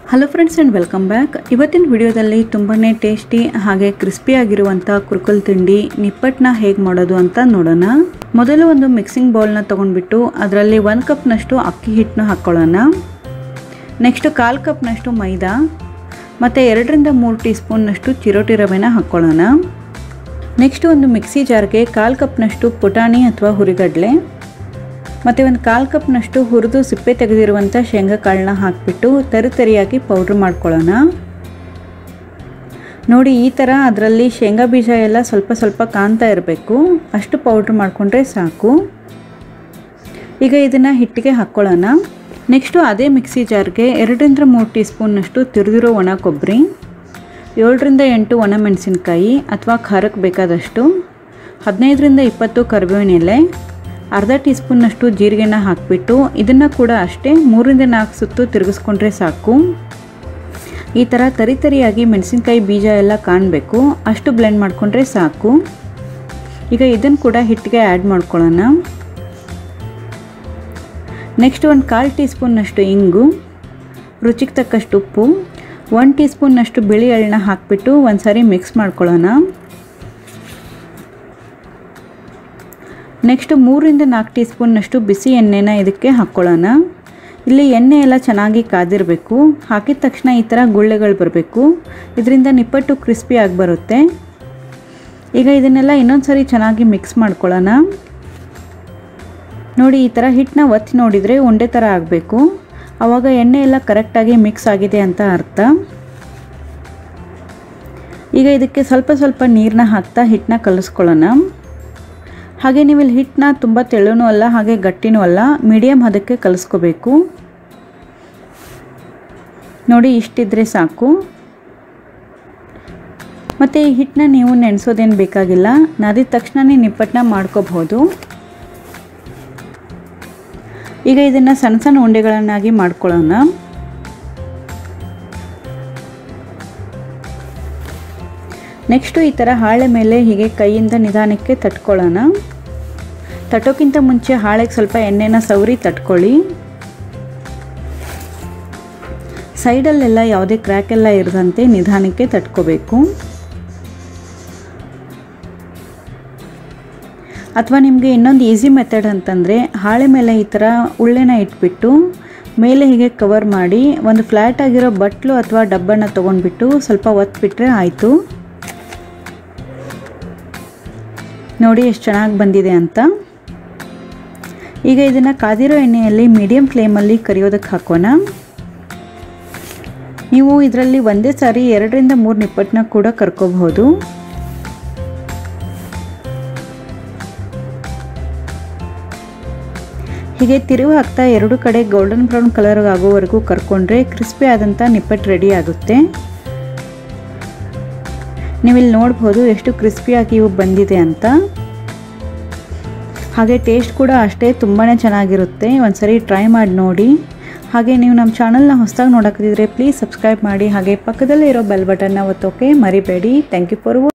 hello friends and welcome back ಇವತ್ತಿನ ವಿಡಿಯೋದಲ್ಲಿ ತುಂಬಾ ಟೇಸ್ಟಿ ಹಾಗೆ ಕ್ರಿಸ್ಪಿ ಆಗಿರುವಂಥ ಕುರ್ಕುಲ್ ತಿಂಡಿ ನಿಪ್ಪಟ್ಟನ್ನ ಹೇಗೆ ಮಾಡೋದು ಅಂತ ನೋಡೋಣ ಮೊದಲು ಒಂದು ಮಿಕ್ಸಿಂಗ್ ಬೌಲ್ನ ತೊಗೊಂಡ್ಬಿಟ್ಟು ಅದರಲ್ಲಿ ಒಂದು ಕಪ್ನಷ್ಟು ಅಕ್ಕಿ ಹಿಟ್ಟನ್ನ ಹಾಕ್ಕೊಳ್ಳೋಣ ನೆಕ್ಸ್ಟು ಕಾಲು ಕಪ್ನಷ್ಟು ಮೈದಾ ಮತ್ತು ಎರಡರಿಂದ ಮೂರು ಟೀ ಸ್ಪೂನ್ನಷ್ಟು ಚಿರೋಟಿ ರವೆನ ಹಾಕ್ಕೊಳ್ಳೋಣ ನೆಕ್ಸ್ಟ್ ಒಂದು ಮಿಕ್ಸಿ ಜಾರ್ಗೆ ಕಾಲು ಕಪ್ನಷ್ಟು ಪುಟಾಣಿ ಅಥವಾ ಹುರಿಗಡಲೆ ಮತ್ತು ಒಂದು ಕಾಲು ಕಪ್ನಷ್ಟು ಹುರಿದು ಸಿಪ್ಪೆ ತೆಗೆದಿರುವಂಥ ಶೇಂಗಾ ಕಾಳನ್ನ ಹಾಕಿಬಿಟ್ಟು ತರಿ ತರಿಯಾಗಿ ಪೌಡ್ರ್ ಮಾಡ್ಕೊಳ್ಳೋಣ ನೋಡಿ ಈ ಥರ ಅದರಲ್ಲಿ ಶೇಂಗಾ ಬೀಜ ಎಲ್ಲ ಸ್ವಲ್ಪ ಸ್ವಲ್ಪ ಕಾಣ್ತಾ ಇರಬೇಕು ಅಷ್ಟು ಪೌಡ್ರ್ ಮಾಡಿಕೊಂಡ್ರೆ ಸಾಕು ಈಗ ಇದನ್ನು ಹಿಟ್ಟಿಗೆ ಹಾಕ್ಕೊಳ್ಳೋಣ ನೆಕ್ಸ್ಟು ಅದೇ ಮಿಕ್ಸಿ ಜಾರ್ಗೆ ಎರಡರಿಂದ ಮೂರು ಟೀ ಸ್ಪೂನ್ನಷ್ಟು ತಿರುದಿರೋ ಒಣ ಕೊಬ್ಬರಿ ಏಳರಿಂದ ಎಂಟು ಒಣ ಮೆಣಸಿನ್ಕಾಯಿ ಅಥವಾ ಖಾರಕ್ಕೆ ಬೇಕಾದಷ್ಟು ಹದಿನೈದರಿಂದ ಇಪ್ಪತ್ತು ಕರಿಬೇವಿನ ಎಲೆ ಅರ್ಧ ಟೀ ಸ್ಪೂನ್ನಷ್ಟು ಜೀರಿಗೆನ ಹಾಕಿಬಿಟ್ಟು ಇದನ್ನು ಕೂಡ ಅಷ್ಟೇ ಮೂರಿಂದ ನಾಲ್ಕು ಸುತ್ತು ತಿರುಗಿಸ್ಕೊಂಡ್ರೆ ಸಾಕು ಈ ಥರ ತರಿ ತರಿಯಾಗಿ ಮೆಣಸಿನ್ಕಾಯಿ ಬೀಜ ಎಲ್ಲ ಕಾಣಬೇಕು ಅಷ್ಟು ಬ್ಲೆಂಡ್ ಮಾಡಿಕೊಂಡ್ರೆ ಸಾಕು ಈಗ ಇದನ್ನು ಕೂಡ ಹಿಟ್ಟಿಗೆ ಆ್ಯಡ್ ಮಾಡ್ಕೊಳ್ಳೋಣ ನೆಕ್ಸ್ಟ್ ಒಂದು ಕಾಲು ಟೀ ಸ್ಪೂನ್ನಷ್ಟು ಇಂಗು ರುಚಿಗೆ ತಕ್ಕಷ್ಟು ಉಪ್ಪು ಒನ್ ಟೀ ಸ್ಪೂನ್ನಷ್ಟು ಬಿಳಿ ಎಳ್ಳನ್ನ ಹಾಕಿಬಿಟ್ಟು ಒಂದು ಸಾರಿ ಮಿಕ್ಸ್ ಮಾಡ್ಕೊಳ್ಳೋಣ ನೆಕ್ಸ್ಟ್ ಮೂರಿಂದ ನಾಲ್ಕು ಟೀ ಸ್ಪೂನ್ನಷ್ಟು ಬಿಸಿ ಎಣ್ಣೆನ ಇದಕ್ಕೆ ಹಾಕ್ಕೊಳ್ಳೋಣ ಇಲ್ಲಿ ಎಣ್ಣೆ ಎಲ್ಲ ಚೆನ್ನಾಗಿ ಕಾದಿರಬೇಕು ಹಾಕಿದ ತಕ್ಷಣ ಈ ಥರ ಗುಳ್ಳೆಗಳು ಬರಬೇಕು ಇದರಿಂದ ನಿಪ್ಪಟ್ಟು ಕ್ರಿಸ್ಪಿ ಆಗಿ ಬರುತ್ತೆ ಈಗ ಇದನ್ನೆಲ್ಲ ಇನ್ನೊಂದು ಸರಿ ಚೆನ್ನಾಗಿ ಮಿಕ್ಸ್ ಮಾಡ್ಕೊಳ್ಳೋಣ ನೋಡಿ ಈ ಥರ ಹಿಟ್ಟನ್ನ ಒತ್ತಿ ನೋಡಿದರೆ ಉಂಡೆ ಥರ ಆಗಬೇಕು ಆವಾಗ ಎಣ್ಣೆ ಎಲ್ಲ ಕರೆಕ್ಟಾಗಿ ಮಿಕ್ಸ್ ಆಗಿದೆ ಅಂತ ಅರ್ಥ ಈಗ ಇದಕ್ಕೆ ಸ್ವಲ್ಪ ಸ್ವಲ್ಪ ನೀರನ್ನ ಹಾಕ್ತಾ ಹಿಟ್ಟನ್ನ ಕಲಿಸ್ಕೊಳ್ಳೋಣ ಹಾಗೆ ನೀವು ಇಲ್ಲಿ ಹಿಟ್ಟನ್ನ ತುಂಬ ತೆಳುನೂ ಅಲ್ಲ ಹಾಗೆ ಗಟ್ಟಿನೂ ಅಲ್ಲ ಮೀಡಿಯಮ್ ಹದಕ್ಕೆ ಕಲಿಸ್ಕೋಬೇಕು ನೋಡಿ ಇಷ್ಟಿದ್ರೆ ಸಾಕು ಮತ್ತು ಈ ಹಿಟ್ಟನ್ನ ನೀವು ನೆನೆಸೋದೇನು ಬೇಕಾಗಿಲ್ಲ ನಾದಿದ ತಕ್ಷಣನೇ ನಿಪ್ಪಟ್ಟನ್ನ ಮಾಡ್ಕೋಬಹುದು ಈಗ ಇದನ್ನು ಸಣ್ಣ ಸಣ್ಣ ಉಂಡೆಗಳನ್ನಾಗಿ ಮಾಡ್ಕೊಳ್ಳೋಣ ನೆಕ್ಸ್ಟು ಈ ಥರ ಹಾಳೆ ಮೇಲೆ ಹೀಗೆ ಕೈಯಿಂದ ನಿಧಾನಕ್ಕೆ ತಟ್ಕೊಳ್ಳೋಣ ತಟ್ಟೋಕ್ಕಿಂತ ಮುಂಚೆ ಹಾಳೆಗೆ ಸ್ವಲ್ಪ ಎಣ್ಣೆನ ಸವರಿ ತಟ್ಕೊಳ್ಳಿ ಸೈಡಲ್ಲೆಲ್ಲ ಯಾವುದೇ ಕ್ರ್ಯಾಕ್ ಎಲ್ಲ ಇರದಂತೆ ನಿಧಾನಕ್ಕೆ ತಟ್ಕೋಬೇಕು ಅಥವಾ ನಿಮಗೆ ಇನ್ನೊಂದು ಈಸಿ ಮೆಥಡ್ ಅಂತಂದರೆ ಹಾಳೆ ಮೇಲೆ ಈ ಥರ ಉಳ್ಳೆನ ಇಟ್ಬಿಟ್ಟು ಮೇಲೆ ಹೀಗೆ ಕವರ್ ಮಾಡಿ ಒಂದು ಫ್ಲ್ಯಾಟ್ ಆಗಿರೋ ಬಟ್ಲು ಅಥವಾ ಡಬ್ಬನ ತೊಗೊಂಡ್ಬಿಟ್ಟು ಸ್ವಲ್ಪ ಒತ್ಬಿಟ್ರೆ ಆಯಿತು ನೋಡಿ ಎಷ್ಟು ಚೆನ್ನಾಗಿ ಬಂದಿದೆ ಅಂತ ಈಗ ಇದನ್ನು ಕಾದಿರೋ ಎಣ್ಣೆಯಲ್ಲಿ ಮೀಡಿಯಮ್ ಫ್ಲೇಮಲ್ಲಿ ಕರಿಯೋದಕ್ಕೆ ಹಾಕೋಣ ನೀವು ಇದರಲ್ಲಿ ಒಂದೇ ಸಾರಿ ಎರಡರಿಂದ ಮೂರು ನಿಪ್ಪಟ್ಟನ್ನ ಕೂಡ ಕರ್ಕೋಬಹುದು ಹೀಗೆ ತಿರುವು ಹಾಕ್ತಾ ಎರಡು ಕಡೆ ಗೋಲ್ಡನ್ ಬ್ರೌನ್ ಕಲರ್ ಆಗೋವರೆಗೂ ಕರ್ಕೊಂಡ್ರೆ ಕ್ರಿಸ್ಪಿ ಆದಂಥ ನಿಪ್ಪಟ್ಟು ರೆಡಿ ಆಗುತ್ತೆ ನೀವಿಲ್ಲಿ ನೋಡ್ಬೋದು ಎಷ್ಟು ಕ್ರಿಸ್ಪಿಯಾಗಿ ಇವು ಬಂದಿದೆ ಅಂತ ಹಾಗೆ ಟೇಸ್ಟ್ ಕೂಡ ಅಷ್ಟೇ ತುಂಬಾ ಚೆನ್ನಾಗಿರುತ್ತೆ ಒಂದ್ಸರಿ ಟ್ರೈ ಮಾಡಿ ನೋಡಿ ಹಾಗೆ ನೀವು ನಮ್ಮ ಚಾನಲ್ನ ಹೊಸದಾಗಿ ನೋಡೋಕ್ಕಿದ್ರೆ ಪ್ಲೀಸ್ ಸಬ್ಸ್ಕ್ರೈಬ್ ಮಾಡಿ ಹಾಗೆ ಪಕ್ಕದಲ್ಲೇ ಇರೋ ಬೆಲ್ ಬಟನ್ನ ಒತ್ತೋಕೆ ಮರಿಬೇಡಿ ಥ್ಯಾಂಕ್ ಯು ಫಾರ್